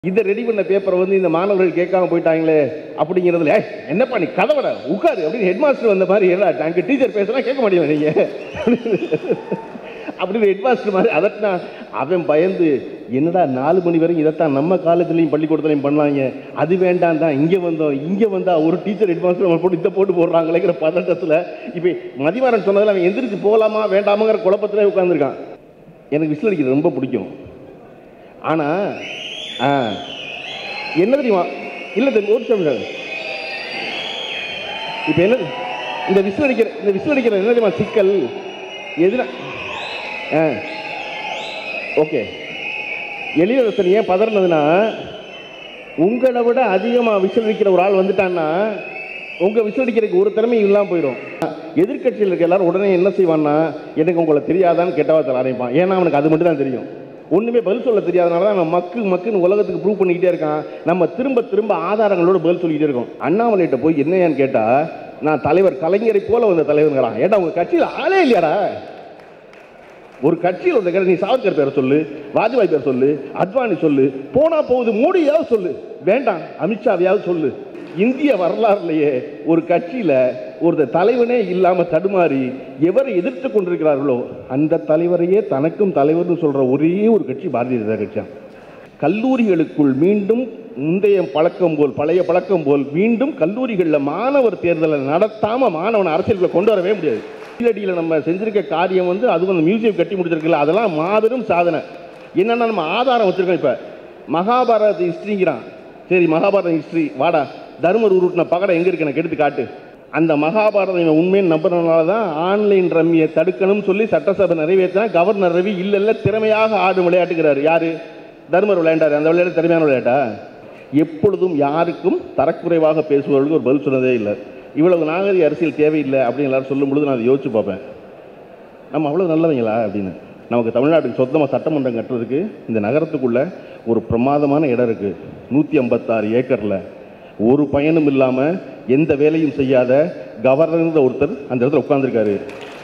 இந்த ரெடி பண்ண பேப்பரை வந்து இந்த மாணவர்கள் கேட்காம போயிட்டாங்களே அப்படிங்கிறதுல "ஏய், என்னப்பா நீ கதவட உட்காரு அப்படின்னு ஹெட் மாஸ்டர் வந்த மாதிரி என்ன அங்கே டீச்சர் பேசுனா கேட்க மாட்டேங்க நீங்க அப்படின்னு ஹெட் மாஸ்டர் மாதிரி அதட்டினா அவன் பயந்து என்னடா நாலு மணி வரைக்கும் இதைத்தான் நம்ம காலேஜ்லையும் பள்ளிக்கூடத்துலையும் பண்ணாங்க அது வேண்டாம் தான் இங்கே வந்தோம் இங்கே வந்தா ஒரு டீச்சர் ஹெட் மாஸ்டர் நம்ம போட்டு இதை போட்டு போடுறாங்களேங்கிற பதட்டத்தில் இப்போ மதிவாரன் சொன்னதில் அவன் எந்திரிச்சு போகலாமா வேண்டாமாங்கிற குழப்பத்திலே உட்காந்துருக்கான் எனக்கு விசில் அடிக்கிறது ரொம்ப பிடிக்கும் ஆனால் ஆ என்ன தெரியுமா இல்லை தெரியும் ஒரு நிமிஷம் சார் இப்போ என்ன இந்த விசில் அடிக்கிற இந்த விசில் அடிக்கிற என்ன தெரியுமா சிக்கல் எதுனா ஆ ஓகே எளியரசன் ஏன் பதறினதுன்னா உங்களை விட அதிகமாக விசில் அடிக்கிற ஒரு ஆள் வந்துட்டான்னா உங்கள் விசில் அடிக்கிறதுக்கு ஒரு திறமையும் இல்லாமல் போயிடும் எதிர்க்கட்சியில் இருக்க எல்லாரும் உடனே என்ன செய்வான்னா எனக்கு உங்களை தெரியாதான்னு கெட்டவா தர ஆரம்பிப்பான் ஏன்னா அவனுக்கு அது மட்டும் தான் தெரியும் ஒன்றுமே பதில் சொல்ல தெரியாதனால தான் அவன் மக்கு மக்குன்னு உலகத்துக்கு ப்ரூவ் பண்ணிக்கிட்டே இருக்கான் நம்ம திரும்ப திரும்ப ஆதாரங்களோட பதில் சொல்லிக்கிட்டே இருக்கோம் அண்ணாமலைகிட்ட போய் என்னையான்னு கேட்டால் நான் தலைவர் கலைஞரை போல வந்த தலைவருங்கிறான் ஏடா உங்கள் கட்சியில் ஆளே இல்லையாடா ஒரு கட்சியில் வந்த கடை நீ சாவர்கர் பேரை சொல்லு வாஜ்பாய் பேர் சொல்லு அத்வானி சொல்லு போனா போகுது மோடியாவது சொல்லு வேண்டாம் அமித்ஷாவையாவது சொல்லு இந்திய வரலாறுலையே ஒரு கட்சியில ஒரு தலைவனே இல்லாம தடுமாறி எவரை எதிர்த்து கொண்டிருக்கிறார்களோ அந்த தலைவரையே தனக்கும் தலைவர்னு சொல்ற ஒரே ஒரு கட்சி பாரதிய ஜனதா கட்சி கல்லூரிகளுக்குள் மீண்டும் முந்தைய பழக்கம் போல் பழைய பழக்கம் போல் மீண்டும் கல்லூரிகளில் மாணவர் தேர்தலை நடத்தாம மாணவன் அரசியலுக்குள்ள கொண்டு வரவே முடியாது கீழடியில் நம்ம செஞ்சிருக்க காரியம் வந்து அது வந்து மியூசியம் கட்டி முடிச்சிருக்கல அதெல்லாம் மாபெரும் சாதனை என்னன்னா நம்ம ஆதாரம் வச்சிருக்கோம் இப்போ மகாபாரத ஹிஸ்ட்ரிங்கிறான் சரி மகாபாரத ஹிஸ்ட்ரி வாடா தர்மர் உருட்டின பகடை எங்கே இருக்கு எனக்கு எடுத்து காட்டு அந்த மகாபாரதம் இவன் உண்மைன்னு நம்புறதுனால தான் ஆன்லைன் ரம்மியை தடுக்கணும்னு சொல்லி சட்டசபை நிறைவேற்றினா கவர்னர் ரவி இல்ல இல்ல திறமையாக ஆடும் விளையாட்டுகிறாரு யாரு தர்மர் விளையாண்டாரு அந்த விளையாட்டு திறமையான விளையாட்டா எப்பொழுதும் யாருக்கும் தரக்குறைவாக பேசுபவர்களுக்கு ஒரு பதில் சொன்னதே இல்லை இவ்வளவு நாகரிக அரசியல் தேவையில்லை அப்படின்னு எல்லாரும் சொல்லும் பொழுது நான் அதை யோசிச்சு பார்ப்பேன் நம்ம அவ்வளோ நல்லவங்களா அப்படின்னு நமக்கு தமிழ்நாட்டுக்கு சொந்தமாக சட்டமன்றம் கட்டுறதுக்கு இந்த நகரத்துக்குள்ள ஒரு பிரமாதமான இடம் இருக்குது நூற்றி ஐம்பத்தாறு ஏக்கரில் ஒரு பயனும் இல்லாமல் எந்த வேலையும் செய்யாத கவர்னர் ஒருத்தர் அந்த இடத்துல உட்கார்ந்திருக்காரு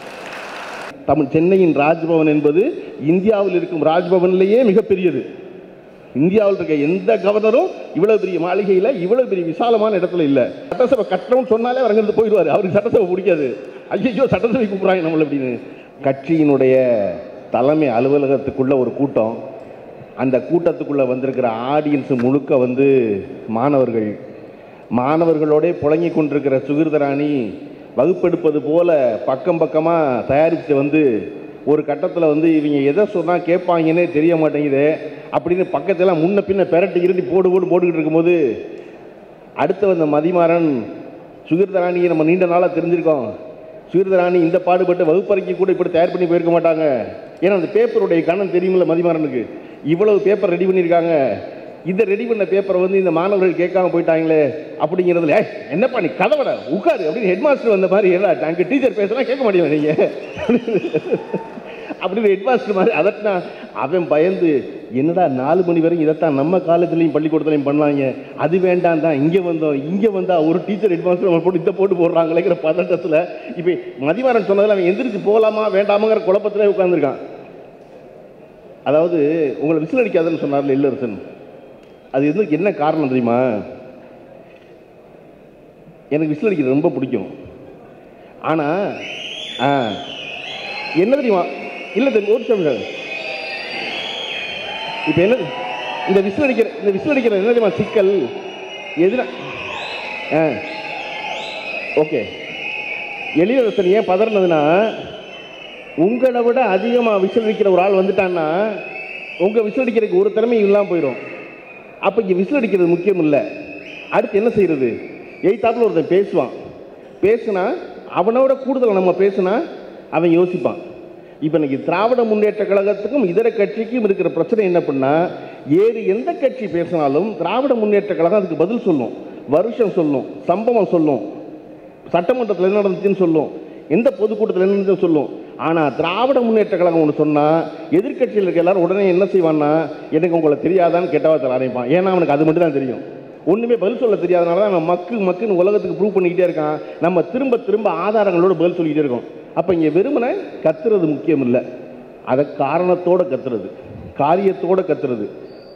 தமிழ் சென்னையின் ராஜ்பவன் என்பது இந்தியாவில் இருக்கும் ராஜ்பவன்லேயே மிகப்பெரியது இந்தியாவில் இருக்க எந்த கவர்னரும் இவ்வளவு பெரிய மாளிகையில் இவ்வளவு பெரிய விசாலமான இடத்துல இல்லை சட்டசபை கட்டணும்னு சொன்னாலே அவர் அங்கிருந்து போயிடுவார் அவருக்கு சட்டசபை பிடிக்காது ஐயோ சட்டசபை கூப்பிட்றாங்க நம்மள அப்படின்னு கட்சியினுடைய தலைமை அலுவலகத்துக்குள்ள ஒரு கூட்டம் அந்த கூட்டத்துக்குள்ள வந்திருக்கிற ஆடியன்ஸ் முழுக்க வந்து மாணவர்கள் மாணவர்களோடே புழங்கி கொண்டிருக்கிற சுகிர்தராணி வகுப்பெடுப்பது போல பக்கம் பக்கமாக தயாரித்து வந்து ஒரு கட்டத்தில் வந்து இவங்க எதை சொன்னால் கேட்பாங்கன்னே தெரிய மாட்டேங்குது அப்படின்னு பக்கத்தில் முன்ன பின்ன பெரட்டி இருட்டி போடு போடு போட்டுக்கிட்டு இருக்கும்போது அடுத்து வந்த மதிமாறன் சுகிர்தராணியை நம்ம நீண்ட நாளாக தெரிஞ்சிருக்கோம் சுகிர்தராணி இந்த பாடுபட்டு வகுப்பறைக்கு கூட இப்படி தயார் பண்ணி போயிருக்க மாட்டாங்க ஏன்னா அந்த பேப்பருடைய கணம் தெரியுமில்ல மதிமாறனுக்கு இவ்வளவு பேப்பர் ரெடி பண்ணியிருக்காங்க இந்த ரெடி பண்ண பேப்பரை வந்து இந்த மாணவர்கள் கேட்காம போயிட்டாங்களே அப்படிங்கிறதுல "ஏய், என்னப்பா நீ கதவட உட்காரு அப்படின்னு ஹெட் மாஸ்டர் வந்த மாதிரி என்ன அங்கே டீச்சர் பேசுனா கேட்க மாட்டேங்க நீங்க அப்படின்னு ஹெட் மாஸ்டர் மாதிரி அதட்டினா அவன் பயந்து என்னடா நாலு மணி வரைக்கும் இதைத்தான் நம்ம காலேஜ்லையும் பள்ளிக்கூடத்துலையும் பண்ணாங்க அது வேண்டாம் தான் இங்கே வந்தோம் இங்கே வந்தா ஒரு டீச்சர் ஹெட் மாஸ்டர் நம்ம போட்டு இதை போட்டு போடுறாங்களேங்கிற பதட்டத்தில் இப்போ மதிவாரன் சொன்னதில் அவன் எந்திரிச்சு போகலாமா வேண்டாமாங்கிற குழப்பத்திலே உட்காந்துருக்கான் அதாவது உங்களை விசில் அடிக்காதுன்னு சொன்னார்ல இல்லரசன் அது எது என்ன காரணம் தெரியுமா எனக்கு விசில் அடிக்கிறது ரொம்ப பிடிக்கும் ஆனால் ஆ என்ன தெரியுமா இல்லை தெரியும் ஒரு நிமிஷம் சார் இப்போ என்ன இந்த விசில் அடிக்கிற இந்த விசில் அடிக்கிற என்ன தெரியுமா சிக்கல் எதுனா ஆ ஓகே எளியரசன் ஏன் பதறினதுன்னா உங்களை விட அதிகமாக விசில் அடிக்கிற ஒரு ஆள் வந்துட்டான்னா உங்கள் விசில் அடிக்கிறதுக்கு ஒரு திறமையும் இல்லாமல் போயிடும் அப்போ இங்கே விசில் அடிக்கிறது முக்கியம் இல்லை அடுத்து என்ன செய்யறது எய்த்தாப்பில் ஒருத்தன் பேசுவான் பேசுனா அவனோட கூடுதல் நம்ம பேசுனா அவன் யோசிப்பான் இப்போ இன்னைக்கு திராவிட முன்னேற்ற கழகத்துக்கும் இதர கட்சிக்கும் இருக்கிற பிரச்சனை என்ன பண்ணா ஏறு எந்த கட்சி பேசினாலும் திராவிட முன்னேற்ற கழகம் அதுக்கு பதில் சொல்லும் வருஷம் சொல்லும் சம்பவம் சொல்லும் சட்டமன்றத்தில் என்ன நடந்துச்சுன்னு சொல்லும் எந்த பொதுக்கூட்டத்தில் என்ன நடந்துச்சுன்னு சொல்லும் ஆனால் திராவிட முன்னேற்ற கழகம் ஒன்று சொன்னால் எதிர்க்கட்சியில் இருக்க எல்லாரும் உடனே என்ன செய்வான்னா எனக்கு உங்களை தெரியாதான்னு கெட்டவா தர ஆரம்பிப்பான் ஏன்னா அவனுக்கு அது மட்டும் தான் தெரியும் ஒன்றுமே பதில் சொல்ல தெரியாதனால தான் அவன் மக்கு மக்குன்னு உலகத்துக்கு ப்ரூவ் பண்ணிக்கிட்டே இருக்கான் நம்ம திரும்ப திரும்ப ஆதாரங்களோட பதில் சொல்லிக்கிட்டே இருக்கோம் அப்போ இங்கே வெறுமனே கத்துறது முக்கியம் இல்லை அதை காரணத்தோட கத்துறது காரியத்தோட கத்துறது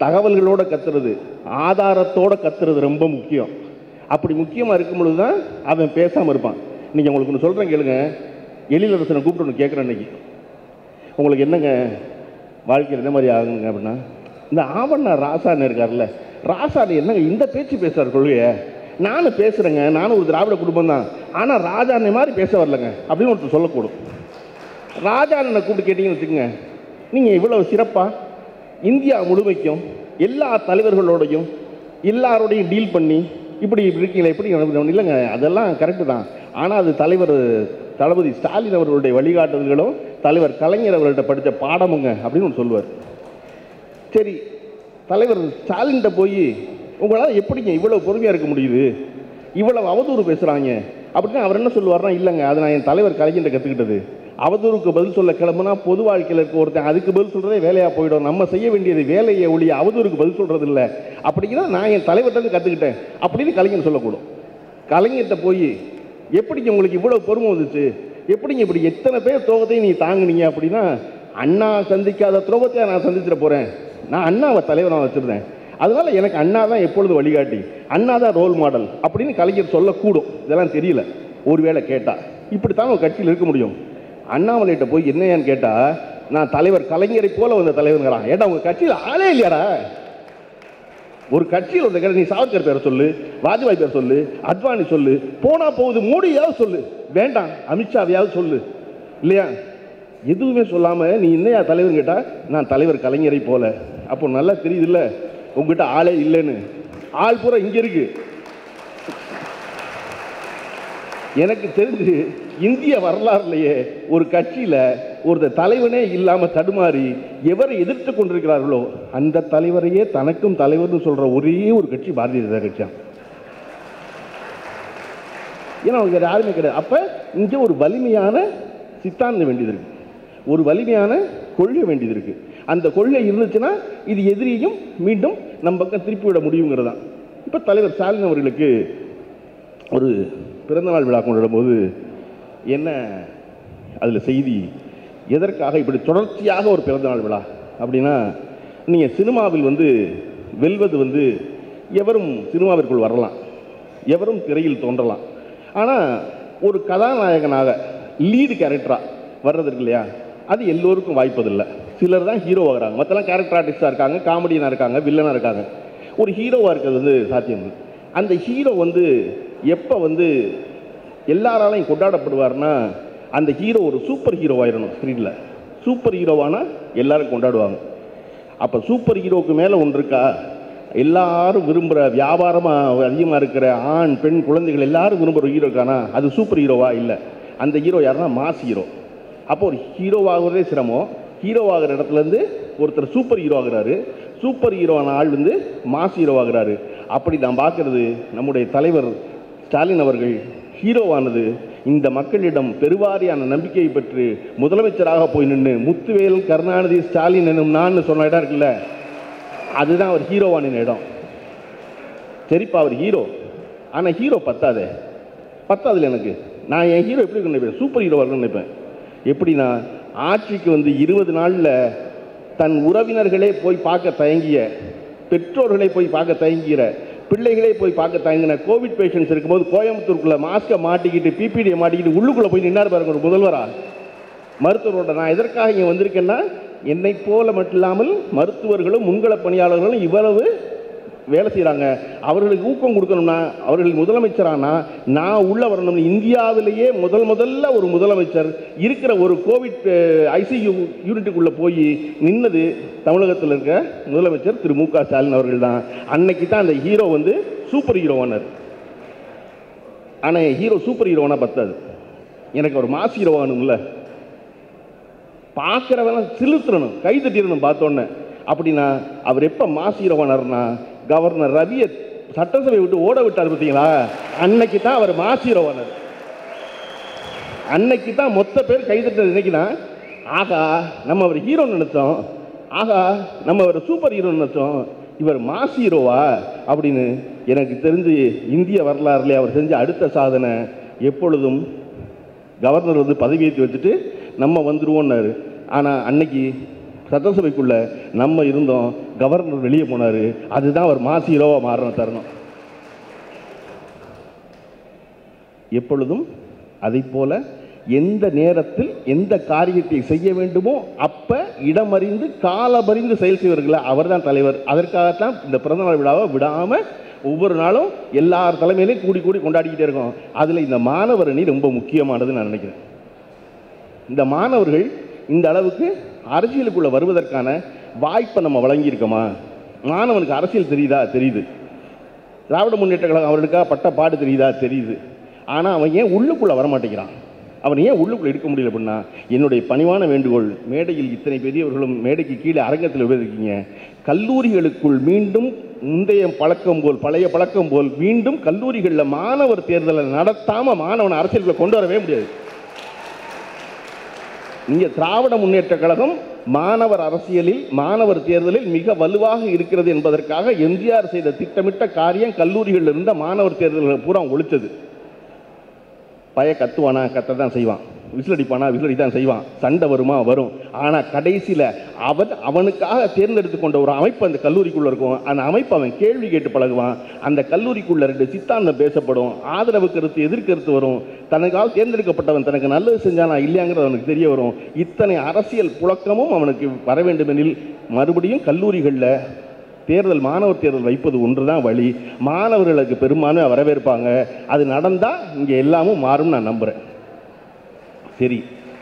தகவல்களோட கத்துறது ஆதாரத்தோட கத்துறது ரொம்ப முக்கியம் அப்படி முக்கியமாக இருக்கும் பொழுது தான் அவன் பேசாமல் இருப்பான் இன்னைக்கு உங்களுக்கு ஒன்று சொல்கிறேன் கேளுங்க எழிலரசனை கூப்பிட்டு ஒன்று கேட்குறேன் இன்னைக்கு உங்களுக்கு என்னங்க வாழ்க்கையில் என்ன மாதிரி ஆகுங்க அப்படின்னா இந்த ஆவண்ணா ராசான்னு இருக்கார்ல ராசான்னு என்னங்க இந்த பேச்சு பேசுறார் கொள்கைய நானும் பேசுகிறேங்க நானும் ஒரு திராவிட குடும்பம் தான் ஆனால் ராஜா அண்ணன் மாதிரி பேச வரலங்க அப்படின்னு ஒருத்தர் சொல்லக்கூடும் ராஜா அண்ணனை கூப்பிட்டு கேட்டீங்கன்னு வச்சுக்கோங்க நீங்கள் இவ்வளவு சிறப்பாக இந்தியா முழுமைக்கும் எல்லா தலைவர்களோடையும் எல்லாரோடையும் டீல் பண்ணி இப்படி இப்படி இருக்கீங்களா எப்படி நடந்து- இல்லைங்க அதெல்லாம் கரெக்டு தான் ஆனால் அது தலைவர் தளபதி ஸ்டாலின் அவர்களுடைய வழிகாட்டுதல்களும் தலைவர் கலைஞர் அவர்கள்ட்ட படித்த பாடமுங்க அப்படின்னு ஒன்று சொல்லுவார் சரி தலைவர் ஸ்டாலின்கிட்ட போய் உங்களால் எப்படிங்க இவ்வளவு பொறுமையாக இருக்க முடியுது இவ்வளவு அவதூறு பேசுகிறாங்க அப்படின்னா அவர் என்ன சொல்லுவார்னா இல்லைங்க அது நான் என் தலைவர் கலைஞர்கிட்ட கற்றுக்கிட்டது அவதூறுக்கு பதில் சொல்ல கிளம்புனா பொது வாழ்க்கையில் இருக்க ஒருத்தன் அதுக்கு பதில் சொல்கிறதே வேலையாக போயிடும் நம்ம செய்ய வேண்டியது வேலையை ஒழிய அவதூறுக்கு பதில் சொல்கிறது இல்லை அப்படிங்கிறத நான் என் தலைவர்கிட்ட இருந்து கற்றுக்கிட்டேன் அப்படின்னு கலைஞர் சொல்லக்கூடும் கலைஞர்கிட்ட போய் எப்படிங்க உங்களுக்கு இவ்வளவு பொறுமை வந்துச்சு எப்படிங்க இப்படி எத்தனை பேர் துரோகத்தையும் நீ தாங்குனீங்க அப்படின்னா அண்ணா சந்திக்காத துரோகத்தை நான் சந்திச்சிட போகிறேன் நான் அண்ணாவை தலைவராக வச்சுருந்தேன் அதனால எனக்கு அண்ணா தான் எப்பொழுது வழிகாட்டி அண்ணா தான் ரோல் மாடல் அப்படின்னு கலைஞர் சொல்லக்கூடும் இதெல்லாம் தெரியல ஒருவேளை கேட்டா இப்படித்தான் ஒரு கட்சியில் இருக்க முடியும் அண்ணாமலைகிட்ட போய் என்னையான்னு கேட்டா நான் தலைவர் கலைஞரை போல வந்த தலைவருங்கிறான் ஏடா உங்க கட்சியில் ஆளே இல்லையாடா ஒரு கட்சியில் ஒரு நீ சாவர்கர் பேரை சொல்லு வாஜ்பாய் பேர் சொல்லு அத்வானி சொல்லு போனா போகுது மோடியாவது சொல்லு வேண்டாம் அமித்ஷாவையாவது சொல்லு இல்லையா எதுவுமே சொல்லாம நீ என்னையா தலைவர் கேட்டா நான் தலைவர் கலைஞரை போல அப்போ நல்லா தெரியுதுல்ல உங்ககிட்ட ஆளே இல்லைன்னு ஆள் பூரா இங்க இருக்கு எனக்கு தெரிஞ்சு இந்திய வரலாறுலையே ஒரு கட்சியில ஒரு தலைவனே இல்லாம தடுமாறி எவரை எதிர்த்து கொண்டிருக்கிறார்களோ அந்த தலைவரையே தனக்கும் தலைவர்னு சொல்ற ஒரே ஒரு கட்சி பாரதிய ஜனதா கட்சி தான். ஏன்னா அவங்க வேற யாருமே கிடையாது அப்ப இங்க ஒரு வலிமையான சித்தாந்தம் வேண்டியது இருக்கு ஒரு வலிமையான கொள்கை வேண்டியது இருக்கு அந்த கொள்கை இருந்துச்சுன்னா இது எதிரியும் மீண்டும் நம்ம பக்கம் திருப்பி விட முடியுங்கிறது தான் இப்போ தலைவர் ஸ்டாலின் அவர்களுக்கு ஒரு பிறந்தநாள் விழா கொண்டாடும் போது என்ன அதில் செய்தி எதற்காக இப்படி தொடர்ச்சியாக ஒரு பிறந்தநாள் விழா அப்படின்னா நீங்கள் சினிமாவில் வந்து வெல்வது வந்து எவரும் சினிமாவிற்குள் வரலாம் எவரும் திரையில் தோன்றலாம் ஆனால் ஒரு கதாநாயகனாக லீடு கேரக்டராக வர்றதுக்கு இல்லையா அது எல்லோருக்கும் வாய்ப்பதில்லை சிலர் தான் ஹீரோ ஆகுறாங்க மற்றெல்லாம் கேரக்டர் ஆர்டிஸ்டாக இருக்காங்க காமெடியனாக இருக்காங்க வில்லனாக இருக்காங்க ஒரு ஹீரோவாக இருக்கிறது வந்து சாத்தியம் இல்லை. அந்த ஹீரோ வந்து எப்போ வந்து எல்லாராலையும் கொண்டாடப்படுவார்னா அந்த ஹீரோ ஒரு சூப்பர் ஹீரோ ஆயிடணும் ஸ்க்ரீனில் சூப்பர் ஹீரோவானா எல்லாரும் கொண்டாடுவாங்க அப்போ சூப்பர் ஹீரோவுக்கு மேலே ஒன்று இருக்கா எல்லாரும் விரும்புகிற வியாபாரமாக அதிகமாக இருக்கிற ஆண் பெண் குழந்தைகள் எல்லாரும் விரும்புகிற ஹீரோ இருக்கானா அது சூப்பர் ஹீரோவா இல்லை அந்த ஹீரோ யாருன்னா மாஸ் ஹீரோ அப்போ ஒரு ஹீரோ ஆகுறதே சிரமம் ஹீரோ ஆகிற இடத்துலேருந்து ஒருத்தர் சூப்பர் ஹீரோ ஆகுறாரு சூப்பர் ஹீரோவான ஆள் வந்து மாஸ் ஹீரோ ஆகுறாரு அப்படி நான் பார்க்கறது நம்முடைய தலைவர் ஸ்டாலின் அவர்கள் ஹீரோவானது இந்த மக்களிடம் பெருவாரியான நம்பிக்கையை பெற்று முதலமைச்சராக போய் நின்று முத்துவேல் கருணாநிதி ஸ்டாலின் என்னும் நான் சொன்ன இடம் இருக்குல்ல அதுதான் அவர் ஹீரோவான இடம் சரிப்பா அவர் ஹீரோ ஆனால் ஹீரோ பத்தாதே பத்தாதுல எனக்கு நான் என் ஹீரோ எப்படி இருக்குன்னு நினைப்பேன் சூப்பர் ஹீரோ வரணும்னு நினைப்பேன் எப்படின்னா ஆட்சிக்கு வந்து இருபது நாளில் தன் உறவினர்களே போய் பார்க்க தயங்கிய பெற்றோர்களை போய் பார்க்க தயங்கிற பிள்ளைகளே போய் பார்க்க தயங்கின கோவிட் பேஷண்ட்ஸ் இருக்கும்போது கோயம்புத்தூருக்குள்ள மாஸ்கை மாட்டிக்கிட்டு பிபிடியை மாட்டிக்கிட்டு உள்ளுக்குள்ளே போய் நின்னார் பாருங்க ஒரு முதல்வரா மருத்துவரோட நான் எதற்காக இங்கே வந்திருக்கேன்னா என்னை போல மட்டும் இல்லாமல் மருத்துவர்களும் முன்கள பணியாளர்களும் இவ்வளவு வேலை செய்கிறாங்க அவர்களுக்கு ஊக்கம் கொடுக்கணும்னா அவர்கள் முதலமைச்சரானா நான் உள்ள வரணும்னு இந்தியாவிலேயே முதல் முதல்ல ஒரு முதலமைச்சர் இருக்கிற ஒரு கோவிட் ஐசியூ யூனிட்டுக்குள்ளே போய் நின்னது தமிழகத்தில் இருக்க முதலமைச்சர் திரு மு க ஸ்டாலின் அவர்கள் தான் அன்னைக்கு தான் அந்த ஹீரோ வந்து சூப்பர் ஹீரோவானார் ஆனால் ஹீரோ சூப்பர் ஹீரோவானா பத்தாது எனக்கு ஒரு மாஸ் ஹீரோவானும்ல பார்க்குறவெல்லாம் சிலுத்துறணும் கை தட்டிடணும் பார்த்தோன்னே அப்படின்னா அவர் எப்போ மாஸ் ஹீரோவானார்னா கவர்னர் ரவியை சட்டசபை விட்டு ஓட விட்டார் பார்த்தீங்களா அன்னைக்கு தான் அவர் மாஸ் ஹீரோவானார் அன்னைக்கு தான் மொத்த பேர் கை தட்டினது இன்னைக்கு தான் ஆகா நம்ம அவர் ஹீரோன்னு நினைச்சோம் ஆகா நம்ம அவர் சூப்பர் ஹீரோன்னு நினைச்சோம் இவர் மாஸ் ஹீரோவா அப்படின்னு எனக்கு தெரிஞ்சு இந்திய வரலாறுல அவர் செஞ்ச அடுத்த சாதனை எப்பொழுதும் கவர்னர் வந்து பதவி ஏற்றி வச்சுட்டு நம்ம வந்துருவோம்னாரு ஆனால் அன்னைக்கு சட்டசபைக்குள்ள நம்ம இருந்தோம் கவர்னர் வெளியே போனார் அதுதான் அவர் மாசி ஹீரோவாக மாறின தருணம் எப்பொழுதும் அதைப் போல எந்த நேரத்தில் எந்த காரியத்தை செய்ய வேண்டுமோ அப்ப இடமறிந்து காலமறிந்து செயல் செய்வார்கள அவர்தான் தலைவர் அதற்காகத்தான் இந்த பிறந்தநாள் விழாவை விடாம ஒவ்வொரு நாளும் எல்லார் தலைமையிலையும் கூடி கூடி கொண்டாடிக்கிட்டே இருக்கோம் அதில் இந்த மாணவர் அணி ரொம்ப முக்கியமானதுன்னு நான் நினைக்கிறேன் இந்த மாணவர்கள் இந்த அளவுக்கு அரசியலுக்குள்ள வருவதற்கான வாய்ப்பை நம்ம வழங்கியிருக்கோமா மாணவனுக்கு அரசியல் தெரியுதா தெரியுது திராவிட முன்னேற்ற கழகம் அவர்களுக்காக பட்ட பாடு தெரியுதா தெரியுது ஆனால் அவன் ஏன் உள்ளுக்குள்ளே வரமாட்டேங்கிறான் அவன் ஏன் உள்ளுக்குள்ளே இருக்க முடியல அப்படின்னா என்னுடைய பணிவான வேண்டுகோள் மேடையில் இத்தனை பெரியவர்களும் மேடைக்கு கீழே அரங்கத்தில் இருக்கீங்க கல்லூரிகளுக்குள் மீண்டும் முந்தைய பழக்கம் போல் பழைய பழக்கம் போல் மீண்டும் கல்லூரிகளில் மாணவர் தேர்தலை நடத்தாமல் மாணவன் அரசியலுக்குள்ள கொண்டு வரவே முடியாது இங்கே திராவிட முன்னேற்ற கழகம் மாணவர் அரசியலில் மாணவர் தேர்தலில் மிக வலுவாக இருக்கிறது என்பதற்காக எம்ஜிஆர் செய்த திட்டமிட்ட காரியம் கல்லூரிகளில் இருந்த மாணவர் தேர்தல்கள் பூரா ஒழிச்சது பய கத்துவானா கத்த தான் செய்வான் விசில் அடிப்பானா விசில் அடி தான் செய்வான் சண்டை வருமா வரும் ஆனால் கடைசியில் அவன் அவனுக்காக தேர்ந்தெடுத்து கொண்ட ஒரு அமைப்பு அந்த கல்லூரிக்குள்ளே இருக்கும் அந்த அமைப்பு அவன் கேள்வி கேட்டு பழகுவான் அந்த கல்லூரிக்குள்ள ரெண்டு சித்தாந்தம் பேசப்படும் ஆதரவு கருத்து எதிர்கருத்து வரும் தனக்கால் தேர்ந்தெடுக்கப்பட்டவன் தனக்கு நல்லது செஞ்சானா இல்லையாங்கிறது அவனுக்கு தெரிய வரும் இத்தனை அரசியல் புழக்கமும் அவனுக்கு வர வேண்டுமெனில் மறுபடியும் கல்லூரிகளில் தேர்தல் மாணவர் தேர்தல் வைப்பது ஒன்று தான் வழி மாணவர்களுக்கு பெரும்பான்மை வரவேற்பாங்க அது நடந்தால் இங்கே எல்லாமும் மாறும் நான் நம்புகிறேன் சரி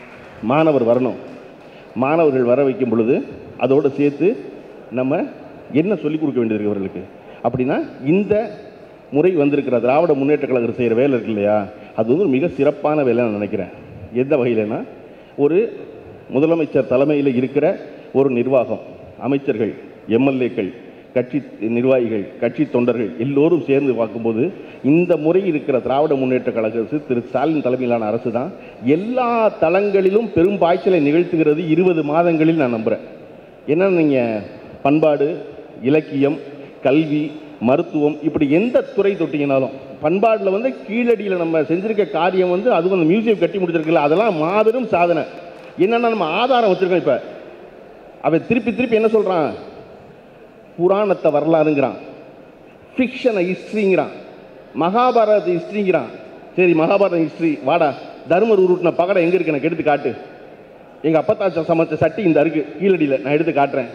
மாணவர் வரணும் மாணவர்கள் வர வைக்கும் பொழுது அதோடு சேர்த்து நம்ம என்ன சொல்லிக் கொடுக்க வேண்டியது இருக்கு அவர்களுக்கு அப்படின்னா இந்த முறை வந்திருக்கிற திராவிட முன்னேற்ற கழகம் செய்கிற வேலை இருக்கு இல்லையா அது வந்து ஒரு மிக சிறப்பான வேலை நான் நினைக்கிறேன் எந்த வகையிலனா ஒரு முதலமைச்சர் தலைமையில் இருக்கிற ஒரு நிர்வாகம் அமைச்சர்கள் எம்எல்ஏக்கள் கட்சி நிர்வாகிகள் கட்சி தொண்டர்கள் எல்லோரும் சேர்ந்து பார்க்கும்போது இந்த முறை இருக்கிற திராவிட முன்னேற்ற கழக அரசு திரு ஸ்டாலின் தலைமையிலான அரசு தான் எல்லா தளங்களிலும் பெரும் பாய்ச்சலை நிகழ்த்துகிறது இருபது மாதங்களில் நான் நம்புகிறேன் ஏன்னா நீங்கள் பண்பாடு இலக்கியம் கல்வி மருத்துவம் இப்படி எந்த துறை தொட்டிங்கனாலும் பண்பாட்டில் வந்து கீழடியில் நம்ம செஞ்சிருக்க காரியம் வந்து அது வந்து மியூசியம் கட்டி முடிச்சிருக்குல்ல அதெல்லாம் மாபெரும் சாதனை என்னென்னா நம்ம ஆதாரம் வச்சுருக்கோம் இப்போ அவன் திருப்பி திருப்பி என்ன சொல்கிறான் புராணத்தை வரலாறுங்கிறான் ஃபிக்ஷனை ஹிஸ்ட்ரிங்கிறான் மகாபாரத ஹிஸ்ட்ரிங்கிறான் சரி மகாபாரத ஹிஸ்ட்ரி வாடா தர்மர் உருட்டின பகடை எங்கே இருக்கு எனக்கு எடுத்து காட்டு எங்கள் அப்பத்தாச்சா சமைச்ச சட்டி இந்த இருக்கு கீழடியில் நான் எடுத்து காட்டுறேன்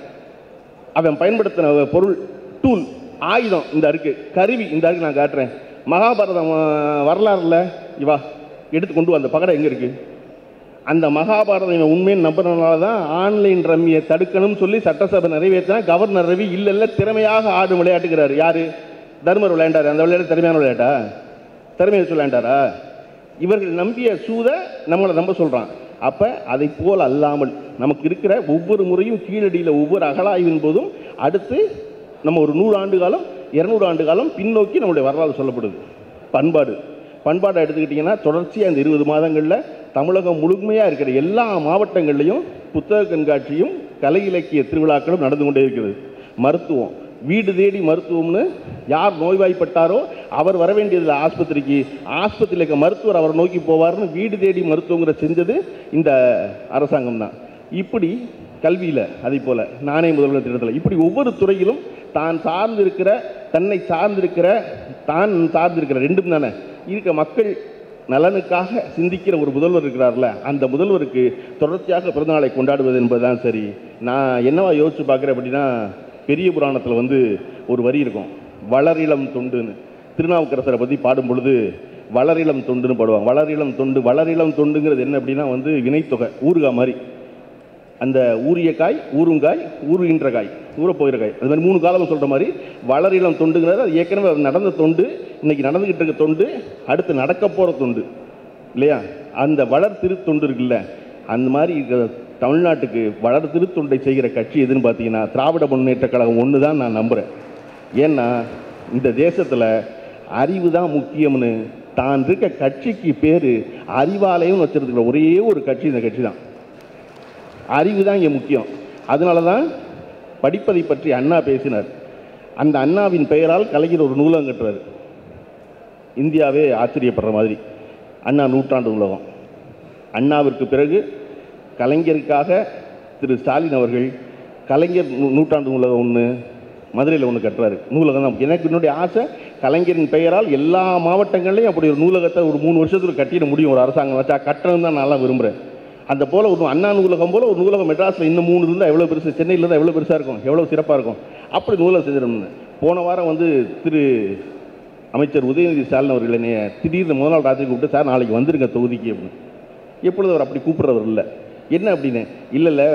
அவன் பயன்படுத்தின பொருள் டூல் ஆயுதம் இந்த இருக்கு கருவி இந்த இருக்கு நான் காட்டுறேன் மகாபாரதம் அஹ், வரலாறுல இவா எடுத்து கொண்டு வா, அந்த பகடை எங்கே இருக்கு அந்த மகாபாரதம் இவன் உண்மைன்னு நம்புறதுனால தான் ஆன்லைன் ரம்மியை தடுக்கணும்னு சொல்லி சட்டசபை நிறைவேற்றினா கவர்னர் ரவி இல்ல இல்ல திறமையாக ஆடும் விளையாட்டுக்கிறாரு யாரு தர்மர் விளையாண்டாரு அந்த விளையாட்டு திறமையான விளையாட்டா திறமையை வச்சு விளையாண்டாரா இவர்கள் நம்பிய சூத நம்மளை நம்ப சொல்றான் அப்ப அதை போல் அல்லாமல் நமக்கு இருக்கிற ஒவ்வொரு முறையும் கீழடியில் ஒவ்வொரு அகழாய்வின் போதும் அடுத்து நம்ம ஒரு நூறு ஆண்டு காலம் இருநூறு ஆண்டு காலம் பின்னோக்கி நம்மளுடைய வரலாறு சொல்லப்படுது பண்பாடு பண்பாடை எடுத்துக்கிட்டிங்கன்னா தொடர்ச்சியாக இந்த இருபது மாதங்களில் தமிழகம் முழுமையாக இருக்கிற எல்லா மாவட்டங்கள்லையும் புத்தக கண்காட்சியும் கலை இலக்கிய திருவிழாக்களும் நடந்து கொண்டே இருக்கிறது மருத்துவம் வீடு தேடி மருத்துவம்னு யார் நோய்வாய்ப்பட்டாரோ அவர் வர வேண்டியதில்லை ஆஸ்பத்திரிக்கு ஆஸ்பத்திரியில் இருக்க மருத்துவர் அவரை நோக்கி போவார்னு வீடு தேடி மருத்துவங்கிற செஞ்சது இந்த அரசாங்கம் தான் இப்படி கல்வியில் அதே போல் நானே முதல்வர் திட்டத்தில் இப்படி ஒவ்வொரு துறையிலும் தான் சார்ந்திருக்கிற தன்னை சார்ந்திருக்கிற தான் சார்ந்திருக்கிற ரெண்டும் தானே இருக்க மக்கள் நலனுக்காக சிந்திக்கிற ஒரு முதல்வர் இருக்கிறார்ல அந்த முதல்வருக்கு தொடர்ச்சியாக பிறந்தநாளை கொண்டாடுவது என்பதுதான் சரி நான் என்னவா யோசிச்சு பார்க்குறேன் அப்படின்னா பெரிய புராணத்தில் வந்து ஒரு வரி இருக்கும் வளரிளம் தொண்டுன்னு திருநாவுக்கரசரை பற்றி பாடும் பொழுது வளரிளம் தொண்டுன்னு பாடுவாங்க வளரிளம் தொண்டு வளரிளம் தொண்டுங்கிறது என்ன அப்படின்னா வந்து வினைத்தொகை ஊறுகாய் மாதிரி அந்த ஊறிய காய் ஊறுங்காய் ஊறுகின்ற காய் ஊறப் போகிற காய் அது மாதிரி மூணு காலம் சொல்கிற மாதிரி வளரிளம் தொண்டுங்கிறது அது ஏற்கனவே நடந்த தொண்டு இன்னைக்கு நடந்துக்கிட்டு இருக்க தொண்டு அடுத்து நடக்க போகிற தொண்டு இல்லையா அந்த வளர் திருத்தொண்டு இருக்குல்ல அந்த மாதிரி இருக்கிற தமிழ்நாட்டுக்கு வளர் திருத்தொண்டை செய்கிற கட்சி எதுன்னு பார்த்தீங்கன்னா திராவிட முன்னேற்ற கழகம் ஒன்று தான் நான் நம்புகிறேன் ஏன்னா இந்த தேசத்தில் அறிவு தான் முக்கியம்னு தான் இருக்க கட்சிக்கு பேர் அறிவாலயம் வச்சிருக்கிற ஒரே ஒரு கட்சி இந்த கட்சி தான் அறிவு தான் இங்கே முக்கியம் அதனால தான் படிப்பதை பற்றி அண்ணா பேசினார் அந்த அண்ணாவின் பெயரால் கலைஞர் ஒரு நூலகம் கட்டுறாரு இந்தியாவே ஆச்சரியப்படுற மாதிரி அண்ணா நூற்றாண்டு நூலகம் அண்ணாவிற்கு பிறகு கலைஞருக்காக திரு ஸ்டாலின் அவர்கள் கலைஞர் நூ- நூற்றாண்டு நூலகம் ஒன்று மதுரையில் ஒன்று கட்டுறாரு நூலகம் தான் எனக்கு என்னுடைய ஆசை கலைஞரின் பெயரால் எல்லா மாவட்டங்கள்லையும் அப்படி ஒரு நூலகத்தை ஒரு மூணு வருஷத்துக்கு கட்டிட முடியும் ஒரு அரசாங்கம் வச்சா கட்டணும் தான் நல்லா விரும்புகிறேன் அந்த போல் ஒரு அண்ணா நூலகம் போல் ஒரு நூலகம் மெட்ராஸில் இன்னும் மூணு இருந்தால் எவ்வளோ பெருசு சென்னையில் இருந்தால் எவ்வளோ பெருசாக இருக்கும் எவ்வளோ சிறப்பாக இருக்கும் அப்படி நூலகம் செஞ்சிடணும்னு போன வாரம் வந்து திரு அமைச்சர் உதயநிதி ஸ்டாலின் அவர்கள் என்னைய திடீர்னு முதல் நாள் ராத்திரி கூப்பிட்டு சார் நாளைக்கு வந்துருங்க தொகுதிக்கு அப்படின்னு எப்பொழுது அவர் அப்படி கூப்பிட்றவர் இல்லை என்ன அப்படின்னு இல்லை இல்லை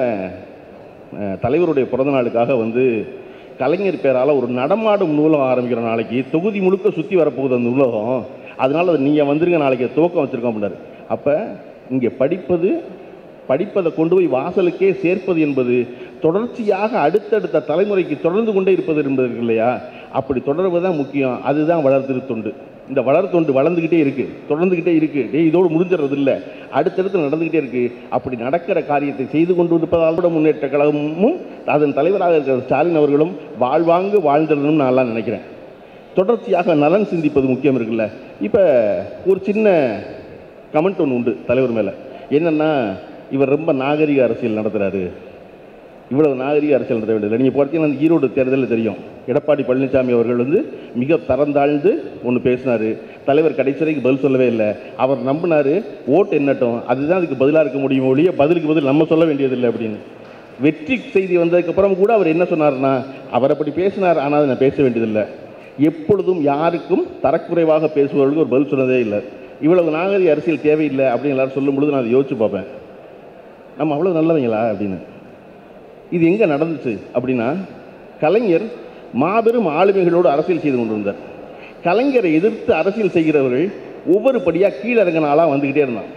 அஹ், தலைவருடைய பிறந்த நாளுக்காக வந்து கலைஞர் பேரால் ஒரு நடமாடும் நூலகம் ஆரம்பிக்கிற நாளைக்கு தொகுதி முழுக்க சுற்றி வரப்போகுது அந்த நூலகம் அதனால் அதை நீங்கள் வந்துருங்க நாளைக்கு துவக்கம் வச்சுருக்கோம் அப்படின்னாரு அப்போ இங்கே படிப்பது படிப்பதை கொண்டு போய் வாசலுக்கே சேர்ப்பது என்பது தொடர்ச்சியாக அடுத்தடுத்த தலைமுறைக்கு தொடர்ந்து கொண்டே இருப்பது என்பது இருக்கு இல்லையா அப்படி தொடர்வது தான் முக்கியம் அதுதான் வளர்திரு தொண்டு இந்த வளர்த்தொண்டு வளர்ந்துக்கிட்டே இருக்கு தொடர்ந்துக்கிட்டே இருக்கு டேய் இதோடு முடிஞ்சிடறது இல்லை அடுத்தடுத்து நடந்துக்கிட்டே இருக்கு அப்படி நடக்கிற காரியத்தை செய்து கொண்டு இருப்பதால் கூட முன்னேற்ற கழகமும் அதன் தலைவராக இருக்கிற ஸ்டாலின் அவர்களும் வாழ்வாங்கு வாழ்ந்திடணும்னு நான் நினைக்கிறேன் தொடர்ச்சியாக நலன் சிந்திப்பது முக்கியம் இருக்குல்ல இப்போ ஒரு சின்ன கமெண்ட் ஒன்று உண்டு தலைவர் மேலே என்னென்னா இவர் ரொம்ப நாகரிக அரசியல் நடத்துகிறாரு இவ்வளவு நாகரிக அரசியல் நடத்த வேண்டியது நீங்கள் பார்த்தீங்கன்னா அந்த ஈரோடு தேர்தலில் தெரியும் எடப்பாடி பழனிசாமி அவர்கள் வந்து மிக தரந்தாழ்ந்து ஒன்று பேசினார் தலைவர் கடைசி வரைக்கும் பதில் சொல்லவே இல்லை அவர் நம்பினார் ஓட்டு எண்ணட்டும் அதுதான் அதுக்கு பதிலாக இருக்க முடியும் ஒழிய பதிலுக்கு பதில் நம்ம சொல்ல வேண்டியதில்லை அப்படின்னு வெற்றி செய்தி வந்ததுக்கப்புறம் கூட அவர் என்ன சொன்னார்னா அவர் அப்படி பேசினார் ஆனால் அதை நான் பேச வேண்டியதில்லை எப்பொழுதும் யாருக்கும் தரக்குறைவாக பேசுபவர்களுக்கு ஒரு பதில் சொன்னதே இல்லை இவ்வளவு நாகரிக அரசியல் தேவையில்லை அப்படின்னு எல்லாரும் சொல்லும் பொழுது நான் அதை யோசிச்சு பார்ப்பேன் நம்ம அவ்வளோ நல்லவங்களா அப்படின்னு இது எங்கே நடந்துச்சு அப்படின்னா கலைஞர் மாபெரும் ஆளுமைகளோடு அரசியல் செய்து கொண்டிருந்தார் கலைஞரை எதிர்த்து அரசியல் செய்கிறவர்கள் ஒவ்வொரு படியாக கீழறங்கினாலாம் வந்துக்கிட்டே இருந்தான்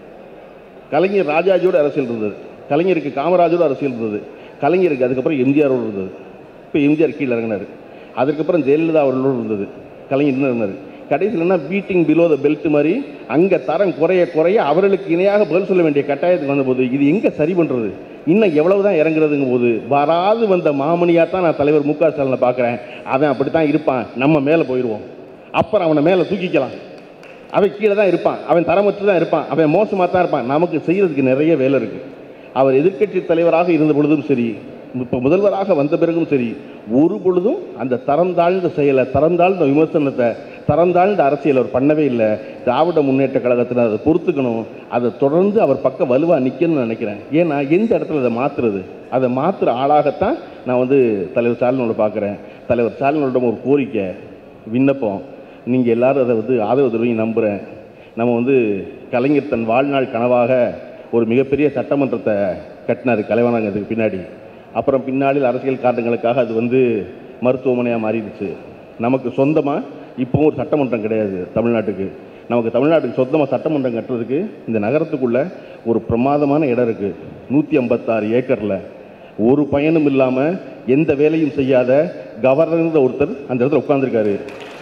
கலைஞர் ராஜாஜியோட அரசியல் இருந்தது கலைஞருக்கு காமராஜோட அரசியல் இருந்தது கலைஞருக்கு அதுக்கப்புறம் எம்ஜிஆரோடு இருந்தது இப்போ எம்ஜிஆர் கீழே இறங்கினார் அதுக்கப்புறம் ஜெயலலிதா அவர்களோடு இருந்தது கலைஞர் இன்னும் இருந்தார் கடைசியில் என்ன பீட்டிங் பிலோ த பெல்ட் மாதிரி அங்கே தரம் குறைய குறைய அவர்களுக்கு இணையாக பதில் சொல்ல வேண்டிய கட்டாயத்துக்கு வந்தபோது இது எங்கே சரி பண்ணுறது இன்னும் எவ்வளவு தான் இறங்குறதுங்க போது வராது வந்த மாமணியாக தான் நான் தலைவர் மு க ஸ்டாலினை பார்க்குறேன் அவன் அப்படி தான் இருப்பான் நம்ம மேலே போயிடுவோம் அப்புறம் அவனை மேலே தூக்கிக்கலாம் அவன் கீழே தான் இருப்பான் அவன் தரமற்று தான் இருப்பான் அவன் மோசமாக தான் இருப்பான் நமக்கு செய்கிறதுக்கு நிறைய வேலை இருக்குது அவர் எதிர்க்கட்சி தலைவராக இருந்த பொழுதும் சரி இப்போ முதல்வராக வந்த பிறகும் சரி ஒரு பொழுதும் அந்த தரம் தாழ்ந்த செயலை தரம் தாழ்ந்த விமர்சனத்தை தரம் தாழ்ந்த அரசியல் அவர் பண்ணவே இல்லை திராவிட முன்னேற்ற கழகத்தில் அதை பொறுத்துக்கணும் அதை தொடர்ந்து அவர் பக்கம் வலுவாக நிற்கணும்னு நினைக்கிறேன் ஏன்னா எந்த இடத்துல அதை மாற்றுறது அதை மாற்றுற ஆளாகத்தான் நான் வந்து தலைவர் ஸ்டாலினோட பார்க்குறேன் தலைவர் ஸ்டாலினோட ஒரு கோரிக்கை விண்ணப்பம் நீங்கள் எல்லாரும் அதை வந்து ஆதரவு தருவீங்க நம்புகிறேன் நம்ம வந்து கலைஞர் தன் வாழ்நாள் கனவாக ஒரு மிகப்பெரிய சட்டமன்றத்தை கட்டினார் கலைவாணங்கத்துக்கு பின்னாடி அப்புறம் பின்னாளில் அரசியல் காரணங்களுக்காக அது வந்து மருத்துவமனையாக மாறிடுச்சு நமக்கு சொந்தமாக இப்போவும் ஒரு சட்டமன்றம் கிடையாது தமிழ்நாட்டுக்கு நமக்கு தமிழ்நாட்டுக்கு சொந்தமாக சட்டமன்றம் கட்டுறதுக்கு இந்த நகரத்துக்குள்ள ஒரு பிரமாதமான இடம் இருக்குது நூற்றி ஐம்பத்தாறு ஏக்கரில் ஒரு பயனும் இல்லாமல் எந்த வேலையும் செய்யாத கவர்னர் ஒருத்தர் அந்த இடத்துல உட்காந்துருக்காரு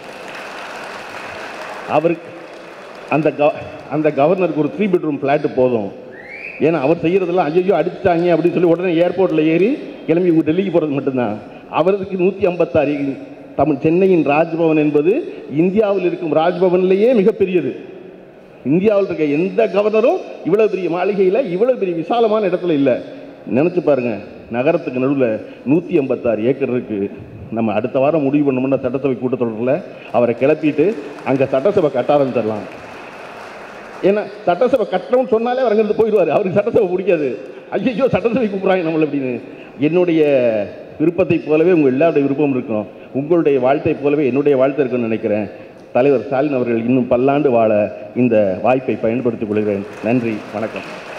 அவருக்கு அந்த கவ அந்த கவர்னருக்கு ஒரு த்ரீ பெட்ரூம் ஃப்ளாட்டு போதும் ஏன்னா அவர் செய்கிறதெல்லாம் ஐயோ அடிச்சிட்டாங்க அப்படின்னு சொல்லி உடனே ஏர்போர்ட்டில் ஏறி கிளம்பி டெல்லிக்கு போகிறது மட்டும்தான் அவருக்கு நூற்றி ஐம்பத்தாறு தமிழ் சென்னையின் ராஜ்பவன் என்பது இந்தியாவில் இருக்கும் ராஜ்பவன்லேயே மிகப்பெரியது இந்தியாவில் இருக்க எந்த கவர்னரும் இவ்வளோ பெரிய மாளிகையில் இவ்வளோ பெரிய விசாலமான இடத்துல இல்லை நினச்சி பாருங்க நகரத்துக்கு நடுவில் நூற்றி ஐம்பத்தாறு ஏக்கர் இருக்குது நம்ம அடுத்த வாரம் முடிவு பண்ணோம்னா சட்டசபை கூட்டத்தொடரில் அவரை கிளப்பிட்டு அங்கே சட்டசபை கட்ட ஆரம்பிச்சிடலாம் ஏன்னா சட்டசபை கட்டணும்னு சொன்னாலே அவர் அங்கிருந்து போயிடுவார் அவருக்கு சட்டசபை பிடிக்காது ஐயோ சட்டசபை கூப்பிட்றாங்க நம்மளை அப்படின்னு என்னுடைய விருப்பத்தை போலவே உங்கள் எல்லாருடைய விருப்பம் இருக்கும் உங்களுடைய வாழ்த்தை போலவே என்னுடைய வாழ்த்தை இருக்குன்னு நினைக்கிறேன் தலைவர் ஸ்டாலின் அவர்கள் இன்னும் பல்லாண்டு வாழ இந்த வாய்ப்பை பயன்படுத்திக் கொள்கிறேன் நன்றி வணக்கம்